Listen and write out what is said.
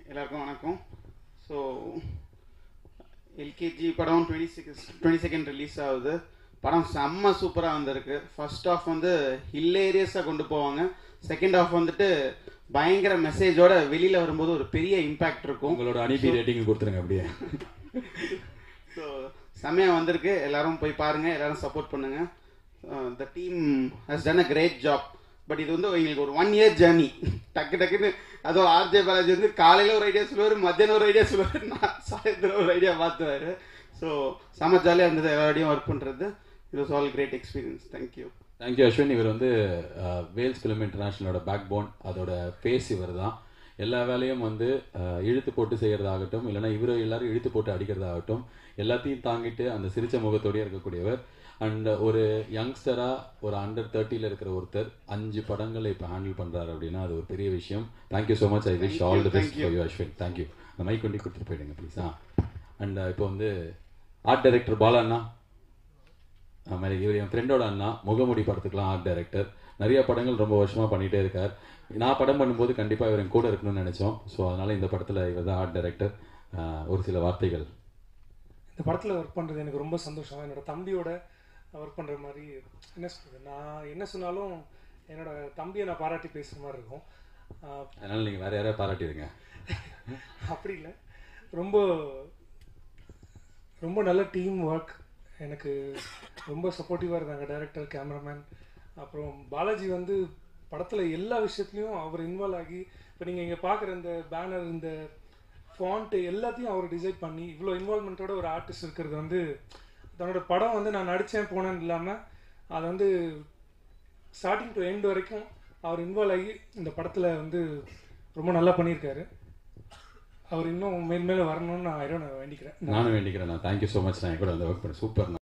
எல்லாருக்கும் வணக்கம் so LKG படம் twenty six twenty second release ஆகுது படம் செம்ம சூப்பராக வந்திருக்கு ஃபர்ஸ்ட் ஆஃப் வந்து ஹில்லேரியஸாக கொண்டு போவாங்க செகண்ட் ஆஃப் வந்துட்டு பயங்கர மெசேஜோட வெளியில் வரும்போது ஒரு பெரிய இம்பேக்ட் இருக்கும் உங்களோட அனுப்பி ரேட்டிங் கொடுத்துருங்க அப்படியே ஸோ செம்மையாக வந்திருக்கு எல்லாரும் போய் பாருங்கள் எல்லாரும் சப்போர்ட் பண்ணுங்க the team has done a great job but இது வந்து எங்களுக்கு ஒரு ஒன் இயர் ஜேர்னி டக்கு டக்குன்னு அதுவும் ஆர்ஜே பாலாஜி வந்து காலையில் ஒரு ஐடியா சொல்லுவார் மத்தியானம் ஒரு ஐடியா சொல்லுவார் நான் சாயந்தரம் ஒரு ஐடியா பார்த்துவார் ஸோ செம்ம ஜாலியாக இருந்தது எல்லாரோடையும் ஒர்க் பண்ணுறது it was all great experience thank you thank you Ashwin இவர் வந்து வேல்ஸ் ஃபிலிம் இன்டர்நேஷனலோட பேக் போன் அதோட ஃபேஸ் இவர் தான் எல்லா வேலையும் வந்து அஹ், இழுத்து போட்டு செய்கிறதாகட்டும் இல்லைன்னா இவரை எல்லாரும் இழுத்து போட்டு அடிக்கிறதாகட்டும் எல்லாத்தையும் தாங்கிட்டு அந்த சிரிச்ச முகத்தோடயே இருக்கக்கூடியவர் அண்ட் ஒரு யங்ஸ்டராக ஒரு அண்டர் தேர்ட்டியில் இருக்கிற ஒருத்தர் அஞ்சு படங்களை இப்போ ஹேண்டில் பண்ணுறாரு அப்படின்னா அது ஒரு பெரிய விஷயம் thank you so much I wish all the best for you Ashwin thank you அந்த மைக் கொண்டு கொடுத்துட்டு போயிடுங்க ப்ளீஸ் ஆ அண்ட் இப்போ வந்து ஆர்ட் டைரக்டர் பாலா அண்ணா அது மாதிரி இவர் என் ஃப்ரெண்டோட அண்ணா முகமுடி படத்துக்குலாம் ஆர்ட் டைரக்டர் நிறைய படங்கள் ரொம்ப வருஷமாக பண்ணிகிட்டே இருக்கார் நான் படம் பண்ணும்போது கண்டிப்பாக இவர் என் கூட இருக்கணும்னு நினச்சோம் ஸோ அதனால் இந்த படத்தில் இவர் தான் ஆர்ட் டைரக்டர் ஒரு சில வார்த்தைகள் இந்த படத்தில் ஒர்க் பண்ணுறது எனக்கு ரொம்ப சந்தோஷம் என்னோட தம்பியோட ஒர்க் பண்ணுற மாதிரி என்ன சொல்கிறது நான் என்ன சொன்னாலும் என்னோட தம்பியை நான் பாராட்டி பேசுகிற மாதிரி இருக்கும் ஆஹ் அதனால் நீங்கள் வேறு யாரையா பாராட்டிடுங்க அப்படி இல்லை ரொம்ப ரொம்ப நல்ல டீம் ஒர்க் எனக்கு ரொம்ப சப்போர்ட்டிவாக இருந்தாங்க டைரக்டர் கேமராமேன் அப்புறம் பாலாஜி வந்து படத்தில் எல்லா விஷயத்துலையும் அவர் இன்வால்வ் ஆகி இப்போ நீங்கள் இங்கே பார்க்குற இந்த பேனர் இந்த ஃபாண்ட்டு எல்லாத்தையும் அவர் டிசைட் பண்ணி இவ்வளோ இன்வால்மெண்ட்டோட ஒரு ஆர்டிஸ்ட் இருக்கிறது வந்து தன்னோட படம் வந்து நான் நடித்தேன் போனேன்னு இல்லாமல் அதை வந்து ஸ்டார்டிங் டு எண்ட் வரைக்கும் அவர் இன்வால்வ் ஆகி இந்த படத்தில் வந்து ரொம்ப நல்லா பண்ணியிருக்காரு அவர் இன்னும் மேல் மேலே வரணும்னு நான் இறைவனை வேண்டிக்கிறேன் நானும் வேண்டிக்கிறேன் நான் தேங்க்யூ ஸோ மச் நான் என் கூட வந்து ஒர்க் பண்ணேன் சூப்பர்